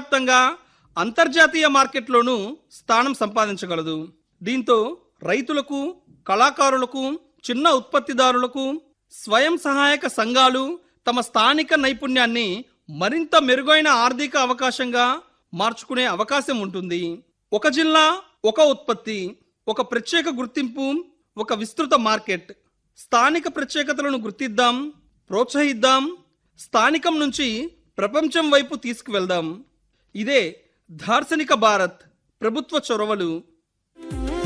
ప్రపంచవ్యాప్తంగా అంతర్జాతీయ మార్కెట్లోనూ స్థానం సంపాదించగలదు దీంతో రైతులకు కళాకారులకు చిన్న ఉత్పత్తిదారులకు స్వయం సహాయక సంఘాలు తమ స్థానిక నైపుణ్యాన్ని మరింత మెరుగైన ఆర్థిక అవకాశంగా మార్చుకునే అవకాశం ఉంటుంది ఒక జిల్లా ఒక ఉత్పత్తి ఒక ప్రత్యేక గుర్తింపు ఒక విస్తృత మార్కెట్ స్థానిక ప్రత్యేకతలను గుర్తిద్దాం ప్రోత్సహిద్దాం స్థానికం నుంచి ప్రపంచం వైపు తీసుకువెళ్దాం ఇదే దార్శనిక భారత్ ప్రభుత్వ చొరవలు